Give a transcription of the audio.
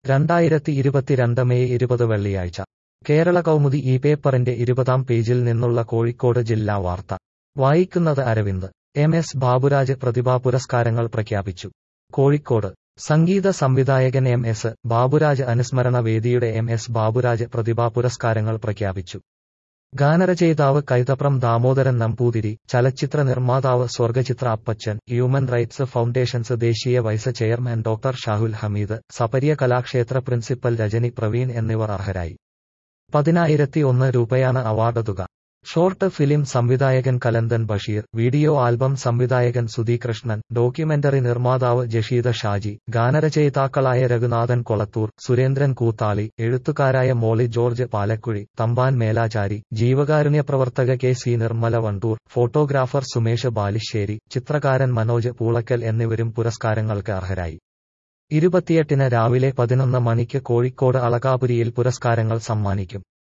രണ്ടായിരത്തി ഇരുപത്തിരണ്ട് മെയ് ഇരുപത് വെള്ളിയാഴ്ച കേരള കൗമുദി ഈ പേപ്പറിന്റെ ഇരുപതാം പേജിൽ നിന്നുള്ള കോഴിക്കോട് ജില്ലാ വാർത്ത വായിക്കുന്നത് അരവിന്ദ് എം എസ് ബാബുരാജ് പ്രതിഭാ പുരസ്കാരങ്ങൾ പ്രഖ്യാപിച്ചു കോഴിക്കോട് സംഗീത സംവിധായകൻ എം എസ് ബാബുരാജ് അനുസ്മരണ വേദിയുടെ എം എസ് ബാബുരാജ് പ്രതിഭാ പുരസ്കാരങ്ങൾ പ്രഖ്യാപിച്ചു ഗാനരചയിതാവ് കൈതപ്രം ദാമോദരൻ നമ്പൂതിരി ചലച്ചിത്ര നിർമ്മാതാവ് Swargachithra Appachan human rights foundations ദേശീയ vice chairman doctor Shahul Hameed Saparya Kalakshetra principal Rajani Praveen എന്നിവർ അർഹരായി പതിനായിരത്തി ഒന്ന് രൂപയാണ് അവാർഡ് തുക ഷോർട്ട് ഫിലിം സംവിധായകൻ കലന്തൻ ബഷീർ വീഡിയോ ആൽബം സംവിധായകൻ സുധീകൃഷ്ണൻ ഡോക്യുമെന്ററി നിർമ്മാതാവ് ജഷീദ ഷാജി ഗാനരചയിതാക്കളായ രഘുനാഥൻ കൊളത്തൂർ സുരേന്ദ്രൻ കൂത്താളി എഴുത്തുകാരായ മോളി ജോർജ് പാലക്കുഴി തമ്പാൻ മേലാചാരി ജീവകാരുണ്യ പ്രവർത്തക K C Nirmala Vandoor photographer Sumesh Balussery ചിത്രകാരൻ മനോജ് പൂളക്കൽ എന്നിവരും പുരസ്കാരങ്ങൾക്ക് അർഹരായി ഇരുപത്തിയെട്ടിന് രാവിലെ പതിനൊന്ന് മണിക്ക് കോഴിക്കോട് അളകാപുരിയിൽ പുരസ്കാരങ്ങൾ സമ്മാനിക്കും